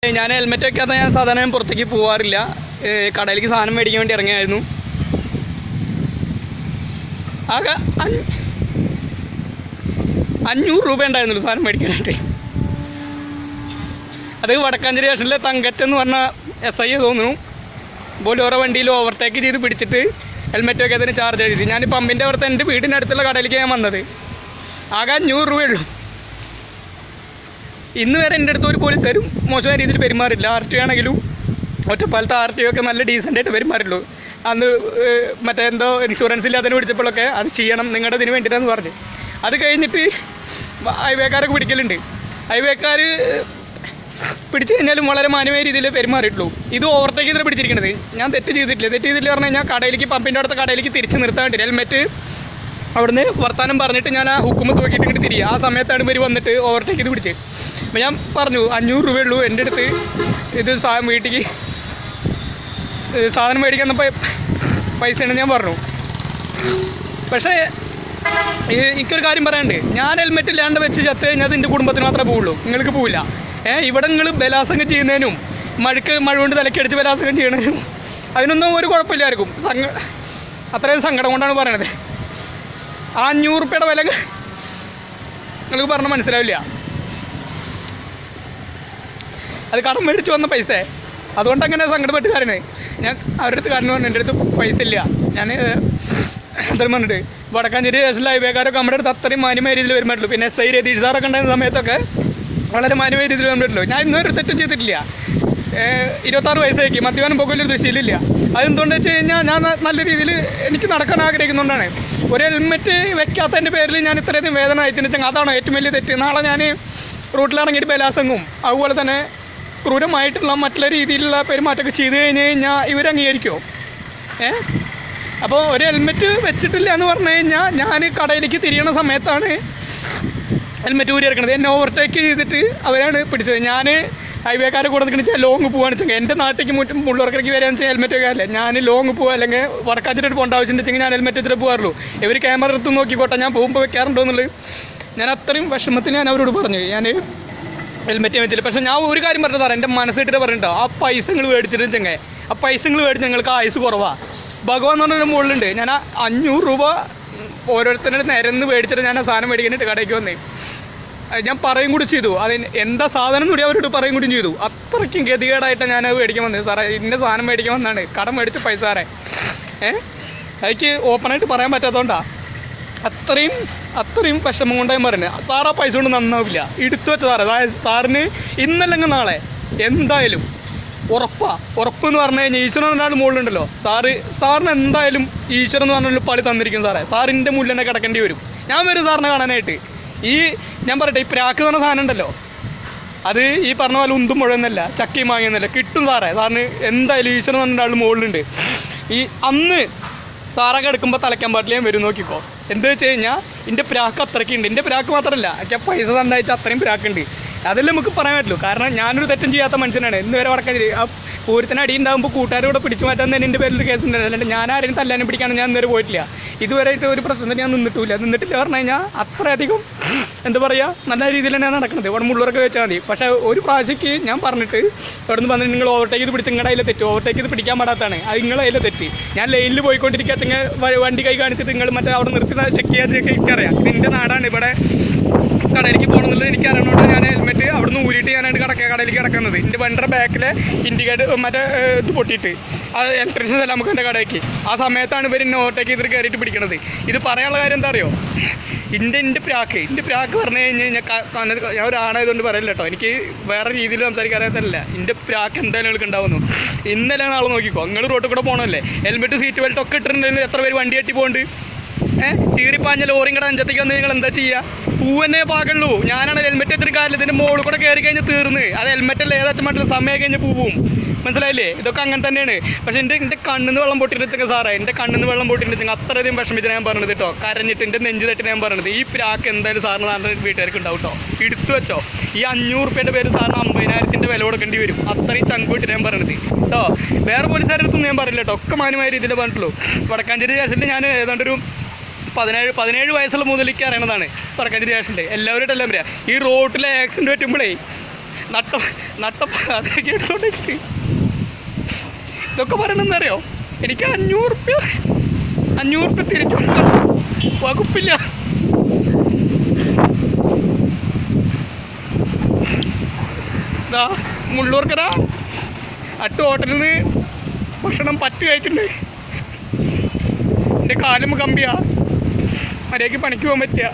ഞാൻ ഹെൽമെറ്റ് വെക്കാതെ ഞാൻ സാധാരണ ഞാൻ പുറത്തേക്ക് പോവാറില്ല ഏ, കടയിലേക്ക് സാധനം മേടിക്കാൻ വേണ്ടി ഇറങ്ങിയായിരുന്നു ആകെ അഞ്ഞ- അഞ്ഞൂറ് രൂപ ഉണ്ടായിരുന്നുള്ളൂ സാധനം മേടിക്കാനായിട്ട് അത് വടക്കാഞ്ചേരി സ്റ്റേഷനിലെ തങ്കറ്റ് എന്ന് പറഞ്ഞ എസ് ഐ തോന്നുന്നു ബോലോറോ വണ്ടിയിൽ ഓവർടേക്ക് ചെയ്ത് പിടിച്ചിട്ട് ഹെൽമെറ്റ് വെക്കാത്തതിന് ചാർജ് എഴുതി ഞാൻ പമ്പിൻ്റെ അവിടുത്തെ എൻ്റെ വീടിൻ്റെ അടുത്തുള്ള കടയിലേക്ക് ഞാൻ വന്നത് ആകെ അഞ്ഞൂറ് രൂപയുള്ളൂ ഇന്ന് വരെ എൻ്റെ അടുത്ത് ഒരു പോലീസുകാരും മോശമായ രീതിയിൽ പെരുമാറില്ല ആർ ടി ആണെങ്കിലും ഒറ്റപ്പാലത്തെ ആർ ടി ഒക്കെ നല്ല ഡീസൻ്റ് ആയിട്ട് പെരുമാറുള്ളൂ അന്ന് ഏഹ്, മറ്റേ എന്തോ ഇൻഷുറൻസ് ഇല്ലാതെ പിടിച്ചപ്പോഴൊക്കെ അത് ചെയ്യണം നിങ്ങളുടെ ഇതിന് വേണ്ടിയിട്ടാന്ന് പറഞ്ഞു അത് കഴിഞ്ഞിട്ട് ഹൈവേക്കാരൊക്കെ പിടിക്കലുണ്ട് ഹൈവേക്കാർ പിടിച്ചു കഴിഞ്ഞാലും വളരെ മാന്യമായ രീതിയിൽ പെരുമാറിയിട്ടുള്ളൂ ഇത് ഓവർടേക്ക് ചെയ്തിട്ട് പിടിച്ചിരിക്കുന്നത് ഞാൻ തെറ്റ് ചെയ്തിട്ടില്ല തെറ്റ് ചെയ്തിട്ടില്ല പറഞ്ഞു കഴിഞ്ഞാൽ കടയിലേക്ക് പമ്പിൻ്റെ അടുത്ത കടയിലേക്ക് തിരിച്ച് നിർത്താൻ വേണ്ടി ഹെൽമെറ്റ് അവിടുന്ന് വർത്താനം പറഞ്ഞിട്ട് ഞാൻ ആ ഹുക്കുമ്പ് തൂക്കിയിട്ട് ഇങ്ങോട്ട് തിരികെ ആ സമയത്താണ് ഇവർ വന്നിട്ട് ഓവർടേക്ക് ചെയ്ത് പിടിച്ചത് അപ്പം ഞാൻ പറഞ്ഞു അഞ്ഞൂറ് രൂപയുള്ളൂ എൻ്റെ അടുത്ത് ഇത് സാ വീട്ടിലേക്ക് ഇത് സാധനം മേടിക്കാൻ പൈ പൈസ ഉണ്ടെന്ന് ഞാൻ പറഞ്ഞു പക്ഷേ ഈ എനിക്കൊരു കാര്യം പറയാനുണ്ട് ഞാൻ ഹെൽമെറ്റ് ഇല്ലാണ്ട് വെച്ച് ചത്ത് കഴിഞ്ഞാൽ അത് എൻ്റെ കുടുംബത്തിന് മാത്രമേ പോവുള്ളൂ നിങ്ങൾക്ക് പോവില്ല ഏഹ് ഇവിടെ നിങ്ങൾ ബലാസംഗം ചെയ്യുന്നതിനും മഴക്ക് മഴ കൊണ്ട് തലക്കടിച്ച് ബലാസംഗം ചെയ്യണതിനും അതിനൊന്നും ഒരു കുഴപ്പമില്ലായിരിക്കും സങ്ക അത്രയും സങ്കടം കൊണ്ടാണ് പറയണത് ആ അഞ്ഞൂറ് റുപ്യയുടെ വില നിങ്ങൾക്ക് പറഞ്ഞാൽ മനസ്സിലാവില്ല അത് കടം മേടിച്ച് വന്ന പൈസ അതുകൊണ്ട് അങ്ങനെ സങ്കടപ്പെട്ട് കാര്യമാണ് ഞാൻ അവരുടെ അടുത്ത് കാരണം പറഞ്ഞു എൻ്റെ അടുത്ത് പൈസ ഇല്ല ഞാൻ അത്രയും പറഞ്ഞിട്ട് വടക്കാഞ്ചേരി സ്റ്റേഷനിലെ ഹൈവേക്കാരൊക്കെ നമ്മുടെ അടുത്ത് അത്രയും മാന്യമായ രീതിയിൽ വരുമ്പോഴല്ലോ പിന്നെ എസ് ഐ രതീഷ് സാറൊക്കെ ഉണ്ടായിരുന്ന സമയത്തൊക്കെ വളരെ മാന്യമായ രീതിയിൽ വരുമ്പോഴല്ലോ ഞാൻ ഇന്നൊരു തെറ്റും ചെയ്തിട്ടില്ല ഏഹ് ഇരുപത്താറ് വയസ്സേക്ക് മദ്യപാനം പോകുന്നൊരു ദൃശ്യമില്ല അതെന്തുകൊണ്ട് വെച്ച് കഴിഞ്ഞാൽ ഞാൻ ന- നല്ല രീതിയിൽ എനിക്ക് നടക്കാൻ ആഗ്രഹിക്കുന്നുകൊണ്ടാണ് ഒരു ഹെൽമെറ്റ് വെക്കാത്തതിൻ്റെ പേരിൽ ഞാൻ ഇത്രയധികം വേദന അയച്ചിട്ടുണ്ടെങ്കിൽ അതാണ് ഏറ്റവും വലിയ തെറ്റ് നാളെ ഞാൻ റൂട്ടിലിറങ്ങിയിട്ട് ബലാസംഗവും അതുപോലെ തന്നെ ക്രൂരമായിട്ടുള്ള മറ്റുള്ള രീതിയിലുള്ള പെരുമാറ്റമൊക്കെ ചെയ്ത് കഴിഞ്ഞ് കഴിഞ്ഞാൽ ഇവർ അംഗീകരിക്കുമോ ഏ അപ്പോൾ ഒരു ഹെൽമെറ്റ് വെച്ചിട്ടില്ല എന്ന് പറഞ്ഞു കഴിഞ്ഞാൽ ഞാൻ കടയിലേക്ക് തിരിയണ സമയത്താണ് ഹെൽമെറ്റ് ഊരി ഇറക്കണത് എന്നെ ഓവർടേക്ക് ചെയ്തിട്ട് അവരാണ് പിടിച്ചത് ഞാൻ ഹൈവേക്കാരെ കൂടെ നിൽക്കണ ലോങ് പോവാണ് വെച്ചാൽ എൻ്റെ നാട്ടിലേക്ക് മുറ്റും മുള്ളിറക്കി വരാന്ന് വെച്ചാൽ ഹെൽമെറ്റ് വെക്കാറില്ല ഞാൻ ലോങ് പോവുക അല്ലെങ്കിൽ വടക്കാച്ചിട്ട് പോകേണ്ട ആവശ്യം വെച്ചെങ്കിൽ ഞാൻ ഹെൽമെറ്റ് വെച്ചിട്ട് പോകാറുള്ളൂ ഇവർ ക്യാമറ എടുത്ത് നോക്കിക്കോട്ടെ ഞാൻ പോകുമ്പോൾ വെക്കാറുണ്ടോ എന്നുള്ളത് ഞാൻ അത്രയും വിഷമത്തിൽ ഞാൻ അവരോട് പറഞ്ഞു ഞാൻ ഹെൽമെറ്റ് വെച്ചില്ല പക്ഷെ ഞാൻ ഒരു കാര്യം പറഞ്ഞു സാറേ എൻ്റെ മനസ്സിട്ട് പറഞ്ഞിട്ടോ ആ പൈസ നിങ്ങൾ മേടിച്ചിട്ട് ചെങ്ങ ആ പൈസ നിങ്ങൾ മേടിച്ച് ഞങ്ങൾക്ക് ആയുസ് കുറവാ ഭഗവാൻ എന്ന് പറഞ്ഞൊരു മുകളിലുണ്ട് ഞാൻ ആ അഞ്ഞൂറ് രൂപ ഓരോരുത്തരുടെ നിരന്ന് മേടിച്ചിട്ട് ഞാൻ ആ സാധനം മേടിക്കാനായിട്ട് കടയ്ക്ക് വന്നേ അത് ഞാൻ പറയും കൂടി ചെയ്തു അതിന് എന്താ സാധനം കൂടി അവരോട് പറയും കൂടി ചെയ്തു അത്രയ്ക്കും ഗതികേടായിട്ട് ഞാൻ അത് മേടിക്കാൻ വന്നത് സാറേ ഇന്ന സാധനം മേടിക്കാൻ വന്നാണ് കടം മേടിച്ച പൈസ സാറേ ഏഹ് എനിക്ക് ഓപ്പണായിട്ട് പറയാൻ പറ്റാത്തതുകൊണ്ടാ അത്രയും അത്രയും വിഷമം കൊണ്ടാണ് ഞാൻ പറയുന്നത് സാർ ആ പൈസ കൊണ്ട് നന്നാവില്ല എടുത്തു വെച്ച സാറേ അതായത് സാറിന് ഇന്നല്ലെങ്കിൽ നാളെ എന്തായാലും ഉറപ്പാ ഉറപ്പ് എന്ന് പറഞ്ഞു കഴിഞ്ഞാൽ ഈശ്വരൻ ഒരാൾ മുകളിലുണ്ടല്ലോ സാറ് സാറിന് എന്തായാലും ഈശ്വരൻ എന്ന് പറഞ്ഞൊരു പളി തന്നിരിക്കും സാറേ സാറിൻ്റെ മുന്നിൽ തന്നെ കിടക്കേണ്ടി വരും ഞാൻ വരും സാറിനെ കാണാനായിട്ട് ഈ ഞാൻ പറയട്ടെ ഈ പ്രാക്ക് എന്ന് പറഞ്ഞ സാധനം ഉണ്ടല്ലോ അത് ഈ പറഞ്ഞ പോലെ ഉന്തും മുഴന്നല്ല ചക്കയും മാങ്ങിയെന്നല്ല കിട്ടും സാറേ സാറിന് എന്തായാലും ഈശ്വരൻ എന്ന് പറഞ്ഞ ആൾ മുകളിലുണ്ട് ഈ അന്ന് സാറൊക്കെ എടുക്കുമ്പോൾ തലയ്ക്കാൻ പാട്ടില്ല ഞാൻ വരും നോക്കിക്കോ എന്താ വെച്ച് കഴിഞ്ഞാൽ എൻ്റെ പ്രാക്ക് അത്രയ്ക്കുണ്ട് എൻ്റെ പ്രാക്ക് മാത്രമല്ല എനിക്ക് പൈസ തന്നയച്ച അത്രയും പ്രാക്കുണ്ട് അതല്ലേ നമുക്ക് പറയാൻ പറ്റുള്ളൂ കാരണം ഞാനൊരു തെറ്റും ചെയ്യാത്ത മനുഷ്യനാണ് ഇന്ന് വരെ വടക്കാൻ ആ പൂരത്തിന് അടി ഉണ്ടാകുമ്പോൾ കൂട്ടുകാരോടെ പിടിച്ചു മാറ്റാൻ തന്നെ എൻ്റെ പേരിൽ കേസ് ഉണ്ട് അല്ലാണ്ട് ഞാൻ ആരെയും തല്ലാനും പിടിക്കാനും ഞാൻ ഇന്നുവരെ പോയിട്ടില്ല ഇതുവരെയായിട്ട് ഒരു പ്രശ്നത്തിന് ഞാൻ നിന്നിട്ടില്ല നിന്നിട്ടില്ല പറഞ്ഞു കഴിഞ്ഞാൽ അത്രയധികം എന്താ പറയുക നല്ല രീതിയിൽ തന്നെയാണ് നടക്കുന്നത് ഇവിടെ മുള്ളൂരൊക്കെ വെച്ചാൽ മതി പക്ഷേ ഒരു പ്രാവശ്യക്ക് ഞാൻ പറഞ്ഞിട്ട് ഇവിടെ നിന്ന് വന്നിട്ട് നിങ്ങൾ ഓവർടേക്ക് ചെയ്ത് പിടിച്ച് നിങ്ങളുടെ അതിലെ തെറ്റ് ഓവർടേക്ക് ചെയ്ത് പിടിക്കാൻ പാടാത്താണ് അത് നിങ്ങളെ അതിലെ തെറ്റ് ഞാൻ ലൈനിൽ പോയിക്കൊണ്ടിരിക്കുക വണ്ടി കൈ കാണിച്ചിട്ട് നിങ്ങൾ മറ്റേ അവിടെ നിർത്തി ചെക്ക് ചെയ്യാൻ ചെക്ക് എനിക്കറിയാം ഇത് എൻ്റെ നാടാണ് ഇവിടെ കടയിലേക്ക് പോകണമെന്നുള്ളത് എനിക്ക് അറിയണോണ്ട് ഞാൻ ഹെൽമെറ്റ് അവിടെ നിന്ന് ഊരിയിട്ട് ഞാനാണ് കടക്ക കടയിലേക്ക് കിടക്കുന്നത് എൻ്റെ വണ്ടിയുടെ ബാക്കിലെ ഇൻഡിക്കേറ്റർ മറ്റേ ഏഹ്, ഇത് പൊട്ടിയിട്ട് അത് ഇലക്ട്രീഷ്യൻ അല്ല നമുക്ക് എൻ്റെ കടയ്ക്ക് ആ സമയത്താണ് ഇവർ എന്നെ ഓവർടേക്ക് ചെയ്തിട്ട് കയറിയിട്ട് പിടിക്കണത് ഇത് പറയാനുള്ള കാര്യം എന്താ അറിയോ എൻ്റെ എൻ്റെ പ്രാക്ക് എൻ്റെ പ്രാക്ക് പറഞ്ഞു കഴിഞ്ഞ് കഴിഞ്ഞാൽ ക- കണ്ണിൽ ഞാൻ ഒരു ആണായതുകൊണ്ട് പറയില്ല കേട്ടോ എനിക്ക് വേറെ രീതിയിൽ സംസാരിക്കാൻ അറിയാത്തല്ല എൻ്റെ പ്രാക്ക് എന്തായാലും നിങ്ങൾക്ക് ഉണ്ടാവുന്നു ഇന്നലെ നാളെ നോക്കിക്കോ നിങ്ങൾ റോട്ടിൽ കൂടെ പോകണമല്ലേ ഹെൽമെറ്റ് സീറ്റ് ബെൽറ്റ് ഒക്കെ ഇട്ടിട്ടുണ്ടെങ്കിൽ എത്ര പേര് വണ്ടി കെട്ടി പോകുന്നുണ്ട് ഏഹ് ചീറിപ്പാഞ്ഞ ലോറിയും കൂടെ അഞ്ചത്തേക്ക് വന്ന് നിങ്ങൾ എന്താ ചെയ്യുക പൂവന്നെ പാകുള്ളൂ ഞാനാണ് ഹെൽമെറ്റ് എത്ര കാലം ഇതിന്റെ മുകളിൽ കൂടെ കയറി കഴിഞ്ഞാൽ തീർന്ന് അത് ഹെൽമെറ്റ് അല്ല ഏതാച്ചും മറ്റുള്ള സമയം കഴിഞ്ഞ് പോവും മനസ്സിലായില്ലേ ഇതൊക്കെ അങ്ങനെ തന്നെയാണ് പക്ഷെ എൻ്റെ എൻ്റെ കണ്ണിന്ന് വെള്ളം പൊട്ടിട്ട് സാറേ എൻ്റെ കണ്ണിന്ന് വെള്ളം പൊട്ടിട്ട് അത്രയധികം വിഷമിച്ച് ഞാൻ പറഞ്ഞത് കേട്ടോ കരഞ്ഞിട്ട് എൻ്റെ നെഞ്ച് തട്ടി ഞാൻ പറഞ്ഞത് ഈ പ്രാക്ക് എന്തായാലും സാറിന് നാട്ടിൽ വീട്ടുകാർക്ക് ഉണ്ടാവും കേട്ടോ എടുത്തു വെച്ചോ ഈ അഞ്ഞൂറ് റുപ്യയുടെ പേര് സാറിന് അമ്പതിനായിരത്തിൻ്റെ വില കൊടുക്കേണ്ടി വരും അത്രയും ചങ്കൂട്ട് ഞാൻ പറയണത് കേട്ടോ വേറെ പോലീസുകാരുടെ അടുത്തൊന്നും ഞാൻ പറയില്ല കേട്ടോ ഒക്കെ മാന്യമായ രീതിയിൽ പറഞ്ഞിട്ടുള്ളൂ വടക്കാഞ്ചേരി സ്റ്റേഷനിൽ ഞാൻ ഏതാണ്ടൊരു പതിനേഴ് പതിനേഴ് വയസ്സുള്ള മുതലേക്ക് അറിയണതാണ് വടക്കാഞ്ചേരി സ്റ്റേഷനിൽ എല്ലാവരും എല്ലാം പറയാം ഈ റോട്ടിലെ ആക്സിഡൻറ്റ് പറ്റുമ്പോഴേ നട്ട നട്ട അതൊക്കെ എടുത്തോണ്ടിട്ട് ഇതൊക്കെ പറയണെന്നറിയോ എനിക്ക് അഞ്ഞൂറ് റുപ്യ അഞ്ഞൂറ് റുപ്യ തിരിച്ചു വകുപ്പില്ല ഇതാ മുള്ളൂർക്കര അട്ട് ഹോട്ടലിൽ നിന്ന് ഭക്ഷണം പറ്റ് കഴിച്ചിട്ടുണ്ട് എൻ്റെ കാലും കമ്പിയാ മര്യാദയ്ക്ക് പണിക്ക് പോകാൻ പറ്റിയ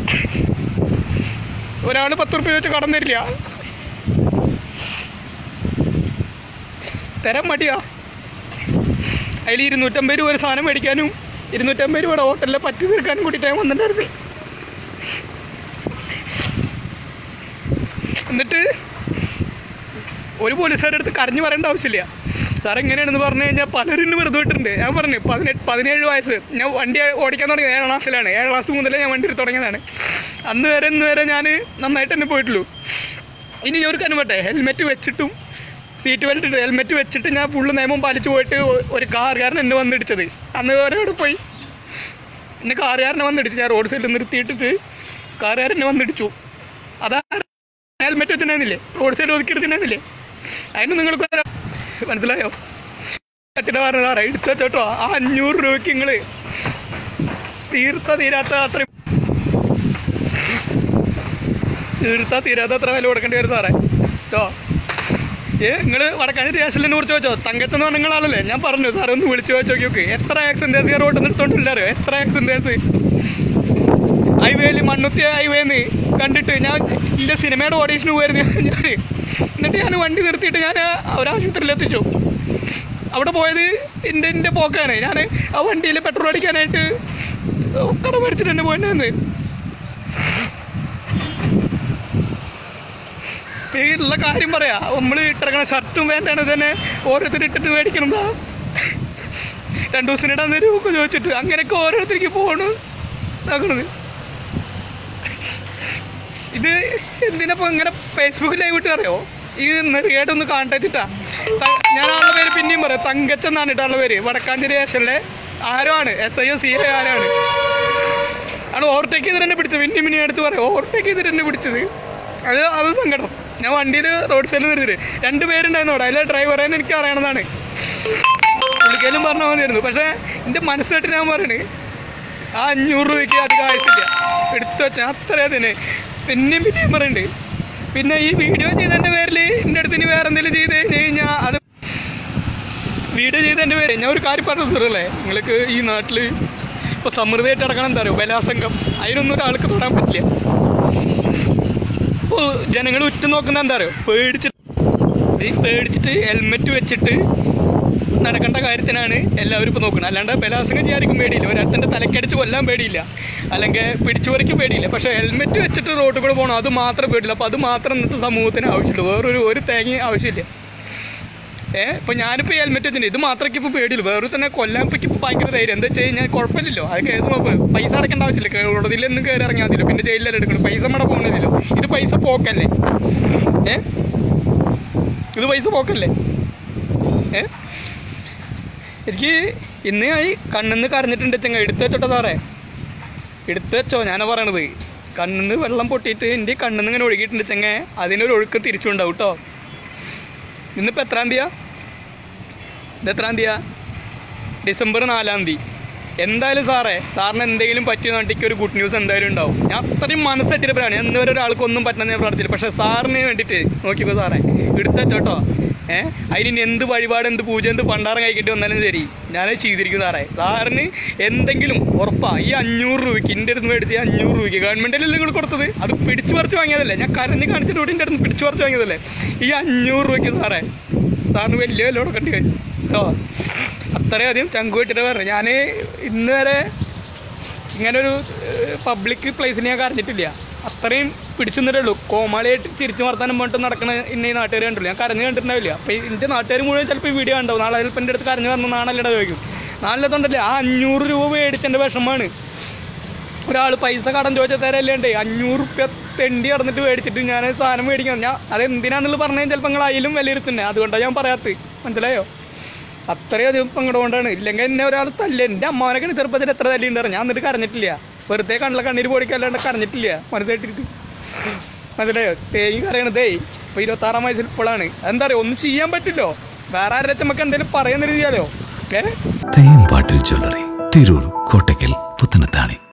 ഒരാൾ പത്ത് റുപ്യ വെച്ച് കടം തരില്ല തരാൻ മടിയാ അതിൽ ഇരുന്നൂറ്റമ്പത് രൂപ ഒരു സാധനം മേടിക്കാനും ഇരുന്നൂറ്റമ്പത് രൂപയുടെ ഹോട്ടലിലെ പറ്റി തീർക്കാനും കൂട്ടിയിട്ട് ഞാൻ വന്നിട്ടുണ്ടായിരുന്നു എന്നിട്ട് ഒരു പോലീസുകാരുടെ അടുത്ത് കരഞ്ഞു പറയേണ്ട ആവശ്യമില്ല സാർ എങ്ങനെയാണെന്ന് പറഞ്ഞു കഴിഞ്ഞാൽ പലരും വെറുതെ വിട്ടിട്ടുണ്ട് ഞാൻ പറഞ്ഞു പതിനെട്ട് പതിനേഴ് വയസ്സ് ഞാൻ വണ്ടി ഓടിക്കാൻ തുടങ്ങിയത് ഏഴാം ക്ലാസ്സിലാണ് ഏഴാം ക്ലാസ് മുതലേ ഞാൻ വണ്ടി എടുത്ത് തുടങ്ങിയതാണ് അന്ന് വരെ ഇന്ന് വരെ ഞാൻ നന്നായിട്ട് തന്നെ പോയിട്ടുള്ളൂ ഇനി ഞാൻ ഒരു കാര്യം പറ്റേ ഹെൽമെറ്റ് വെച്ചിട്ടും സീറ്റ് ബെൽറ്റ് ഇട്ട് ഹെൽമെറ്റ് വെച്ചിട്ട് ഞാൻ ഫുള്ള് നിയമം പാലിച്ച് പോയിട്ട് ഒ- ഒരു കാറുകാരൻ എന്നെ വന്നിടിച്ചത് അന്ന് വരെ അവിടെ പോയി എന്നെ കാറുകാരനെ വന്നിടിച്ചു ഞാൻ റോഡ് സൈഡിൽ നിർത്തിയിട്ടിട്ട് കാറുകാരൻ എന്നെ വന്നിടിച്ചു അതാ ഹെൽമെറ്റ് വെച്ചിട്ടുണ്ടായിരുന്നില്ലേ റോഡ് സൈഡ് ഒതുക്കി എടുത്തിട്ടുണ്ടായിരുന്നില്ലേ അതിന് നിങ്ങൾക്ക് വരാം. മനസ്സിലായോ കട്ടിട പറഞ്ഞത് സാറേ എടുത്ത ചേട്ടോ ആ അഞ്ഞൂറ് രൂപയ്ക്ക് നിങ്ങൾ തീർത്ത തീരാത്ത അത്രയും തീർത്ത തീരാത്ത അത്ര വില കൊടുക്കേണ്ടി വരും സാറേ കേട്ടോ ഏ നിങ്ങൾ വടക്കാഞ്ഞ സ്റ്റേഷനിനെ കുറിച്ച് വെച്ചോ തങ്കത്തെന്ന് പറഞ്ഞ നിങ്ങളാണല്ലേ ഞാൻ പറഞ്ഞു സാറേ ഒന്ന് വിളിച്ചു വെച്ചോ നോക്കി എത്ര ആക്സിഡൻറ്റ് റോഡ് നിർത്തോണ്ടില്ലാരോ എത്ര ആക്സിഡൻറ്റ് ഹൈവേയിൽ മണ്ണുത്തി ഹൈവേന്ന് കണ്ടിട്ട് ഞാൻ എൻ്റെ സിനിമയുടെ ഓഡീഷന് പോയിരുന്നു ഞാൻ എന്നിട്ട് ഞാൻ വണ്ടി നിർത്തിയിട്ട് ഞാൻ ഒരാശുപത്രിയിൽ എത്തിച്ചു അവിടെ പോയത് എൻ്റെ എൻ്റെ പോക്കാണ് ഞാൻ ആ വണ്ടിയിൽ പെട്രോൾ അടിക്കാനായിട്ട് കട മേടിച്ചിട്ട് തന്നെ പോയിട്ടുണ്ടായിരുന്നു ഇപ്പൊ ഈ ഉള്ള കാര്യം പറയാ നമ്മൾ ഇട്ടിറങ്ങണ ഷർട്ടും വേണ്ടാണ് തന്നെ ഓരോരുത്തർ ഇട്ടിട്ട് മേടിക്കണതാ രണ്ടു ദിവസം ഇടാൻ തരുമൊക്കെ ചോദിച്ചിട്ട് അങ്ങനെയൊക്കെ ഓരോരുത്തർക്ക് പോണു ഇതാക്കണത് ഇത് എന്തിനപ്പോ ഇങ്ങനെ ഫേസ്ബുക്കിൽ ലൈവ് ഇട്ട് അറിയോ ഈ നെറുകേട്ടൊന്ന് കാണിച്ചിട്ടാ ഞാൻ ആളുടെ പേര് പിന്നെയും പറയാം തങ്കച്ചൻ എന്നാണ് ഇട്ടാളുടെ പേര് വടക്കാഞ്ചേരി സ്റ്റേഷനിലെ ആരോ ആണ് എസ് ഐ ഒ സി ഐ ആരാണ് ആണ് ഓവർടേക്ക് ചെയ്തിട്ട് എന്നെ പിടിച്ചത് പിന്നെ പിന്നെ അടുത്ത് പറയാം ഓവർടേക്ക് ചെയ്തിട്ട് എന്നെ പിടിച്ചത് അത് അത് സങ്കടം ഞാൻ വണ്ടിയിൽ റോഡ് സൈഡിൽ നിർത്തിയിട്ട് രണ്ട് പേരുണ്ടായിരുന്നു അവിടെ അതിലെ ഡ്രൈവറെ എനിക്ക് അറിയണതാണ് പുള്ളിക്കാലും പറഞ്ഞാൽ മതിയായിരുന്നു പക്ഷേ എൻ്റെ മനസ്സ് കേട്ട് ഞാൻ പറയണേ ആ അഞ്ഞൂറ് രൂപയ്ക്ക് അധികം ആയിട്ടില്ല എടുത്തു വെച്ച അത്രയും തന്നെ പിന്നെയും പിന്നെയും പറയുന്നുണ്ട് പിന്നെ ഈ വീഡിയോ ചെയ്തതിൻ്റെ പേരിൽ എൻ്റെ അടുത്ത് ഇനി വേറെ എന്തെങ്കിലും ചെയ്ത് കഴിഞ്ഞ് കഴിഞ്ഞാൽ അത് വീഡിയോ ചെയ്തതിൻ്റെ പേര് ഞാൻ ഒരു കാര്യം പറഞ്ഞു തരല്ലേ നിങ്ങൾക്ക് ഈ നാട്ടിൽ ഇപ്പോൾ സമൃദ്ധമായിട്ട് അടക്കണം എന്താ പറയുക ബലാസംഗം അതിനൊന്നും ഒരാൾക്ക് തൊടാൻ പറ്റില്ല ഇപ്പോൾ ജനങ്ങൾ ഉറ്റുനോക്കുന്ന എന്താ പറയുക പേടിച്ചിട്ട് ഈ പേടിച്ചിട്ട് ഹെൽമെറ്റ് വെച്ചിട്ട് നടക്കേണ്ട കാര്യത്തിനാണ് എല്ലാവരും ഇപ്പോൾ നോക്കുന്നത് അല്ലാണ്ട് ബലാസംഗം ചെയ്യാതിരിക്കും പേടിയില്ല ഒരാത്തൻ്റെ തലക്കടിച്ച് കൊല്ലാൻ പേടിയില്ല അല്ലെങ്കിൽ പിടിച്ചു പറിക്കും പേടിയില്ല പക്ഷേ ഹെൽമെറ്റ് വെച്ചിട്ട് റോഡിൽ കൂടെ പോകണം അത് മാത്രം പേടിയില്ല അപ്പോൾ അത് മാത്രം ഇന്നത്തെ സമൂഹത്തിന് ആവശ്യമുള്ളൂ വേറൊരു ഒരു തേങ്ങ ആവശ്യമില്ല ഏ ഇപ്പൊ ഞാനിപ്പോ ഈ ഹെൽമെറ്റ് വെച്ചിട്ടുണ്ട് ഇത് മാത്രമേ ഇപ്പൊ പേടിയുള്ളൂ വേറെ തന്നെ കൊല്ലാൻ ഇപ്പൊ ഇപ്പൊ ഭയങ്കര ധൈര്യം എന്താ വെച്ച് കഴിഞ്ഞാൽ കുഴപ്പമില്ലല്ലോ അത് കയറുമ്പോ പൈസ അടക്കേണ്ട ആവശ്യമില്ല കോടതിയിലൊന്നും കയറി ഇറങ്ങിയാൽ മതിയല്ലോ പിന്നെ ജയിലിലെല്ലാം എടുക്കണം പൈസ നമ്മുടെ പോകുന്നില്ലല്ലോ ഇത് പൈസ പോക്കല്ലേ ഏ ഇത് പൈസ പോക്കല്ലേ ഏ എനിക്ക് ഇന്ന് ആയി കണ്ണിന്ന് കരഞ്ഞിട്ടുണ്ട് ചെങ്ങ എടുത്തു വെച്ചോട്ടെ സാറേ എടുത്തു വെച്ചോ ഞാനാ പറയണത് കണ്ണിന്ന് വെള്ളം പൊട്ടിയിട്ട് എൻ്റെ കണ്ണിന്ന് ഇങ്ങനെ ഒഴുകിയിട്ടുണ്ട് ചെങ്ങ അതിനൊരു ഒഴുക്ക് തിരിച്ചുണ്ടാവും കേട്ടോ ഇന്നിപ്പോൾ എത്രാം തീയതിയാ ഇത് എത്രാം തീയതിയാ ഡിസംബർ നാലാം തീയതി എന്തായാലും സാറേ സാറിന് എന്തെങ്കിലും പറ്റിയ നാട്ടിക്ക് ഒരു ഗുഡ് ന്യൂസ് എന്തായാലും ഉണ്ടാവും ഞാൻ അത്രയും മനസ്സെട്ടിട്ട് പറയാണ് ഞാൻ ഇന്നുവരെ ഒരാൾക്കൊന്നും പറ്റുന്ന ഞാൻ പ്രാർത്ഥിച്ചില്ല പക്ഷേ സാറിന് വേണ്ടിയിട്ട് നോക്കിക്കോ സാറേ എടുത്തോട്ടോ ഏ അതിന് എന്ത് വഴിപാട് എന്ത് പൂജ എന്ത് പണ്ടാരം കഴിക്കേണ്ടി വന്നാലും ശരി ഞാനത് ചെയ്തിരിക്കും സാറേ സാറിന് എന്തെങ്കിലും ഉറപ്പാ ഈ അഞ്ഞൂറ് രൂപയ്ക്ക് എൻ്റെ അടുത്ത് മേടിച്ച് ഈ അഞ്ഞൂറ് രൂപയ്ക്ക് ഗവൺമെൻറ്റിലല്ലേ നിങ്ങൾ കൊടുത്തത് അത് പിടിച്ചു പറിച്ച് വാങ്ങിയതല്ലേ ഞാൻ കരഞ്ഞ് കാണിച്ചിട്ട് കൂടി എൻ്റെ അടുത്ത് പിടിച്ചു പറിച്ച് വാങ്ങിയതല്ലേ ഈ അഞ്ഞൂറ് രൂപയ്ക്ക് സാറേ സാറിന് വലിയ വില കൊടുക്കേണ്ടി വരും കേട്ടോ അത്രയധികം ചങ്കുവിട്ടിട്ട് പറഞ്ഞു ഞാൻ ഇന്ന് വരെ ഇങ്ങനൊരു പബ്ലിക് പ്ലേസിൽ ഞാൻ കരഞ്ഞിട്ടില്ല അത്രയും പിടിച്ചു നിന്നിട്ടേ ഉള്ളൂ കോമാളിയായിട്ട് ചിരിച്ചു വർത്താനം പോയിട്ട് നടക്കണ ഇന്ന ഈ നാട്ടുകാർ കണ്ടുള്ളൂ ഞാൻ കരഞ്ഞു കണ്ടിട്ടുണ്ടാവില്ല അപ്പോൾ എൻ്റെ നാട്ടുകാർ മുഴുവൻ ചിലപ്പോൾ ഈ വീഡിയോ കണ്ടാവും നാളെ ചിലപ്പോൾ എൻ്റെ അടുത്ത് കരഞ്ഞു പറഞ്ഞു നാണല്ലട ചോദിക്കും നാളെ ആ അഞ്ഞൂറ് രൂപ മേടിച്ചെൻ്റെ വിഷമമാണ് ഒരാൾ പൈസ കടം ചോദിച്ച തരല്ലേ അഞ്ഞൂറ് റുപ്യ തെണ്ടി കടന്നിട്ട് മേടിച്ചിട്ട് ഞാൻ സാധനം മേടിക്കാൻ ഞാൻ അത് എന്തിനാന്നുള്ളത് പറഞ്ഞാൽ ചിലപ്പോൾ നിങ്ങൾ അതിലും വിലയിരുത്തുന്നത് അതുകൊണ്ടാണ് ഞാൻ പറയാത്തത് മനസ്സിലായോ അത്രയധികം പങ്കെടു കൊണ്ടാണ് ഇല്ലെങ്കിൽ എന്നെ ഒരാൾ തല്ല എൻ്റെ അമ്മാവനൊക്കെ ചെറുപ്പത്തിൽ എത്ര തല്ലിണ്ടായിരുന്നു ഞാൻ എന്നിട്ട് കരഞ്ഞിട്ടില്ല വെറുതെ കണ്ണിലെ കണ്ണീര് പൊടിക്കല്ലാണ്ട് കരഞ്ഞിട്ടില്ല മനസ്സിലായിട്ടിട്ട് മനസ്സിലായോ തേങ്ങി കറിയണതേ ഇപ്പൊ ഇരുപത്തി ആറാം വയസ്സിൽ ഇപ്പോഴാണ് എന്താ പറയുക ഒന്നും ചെയ്യാൻ പറ്റില്ലോ വേറെ ആരുടെ നമുക്ക് എന്തെങ്കിലും പറയുന്ന രീതിയാലോ ഏ തെയ്യം പാട്ടിൽ ജ്വല്ലറി തിരൂർ കോട്ടയ്ക്കൽ പുത്തനത്താണി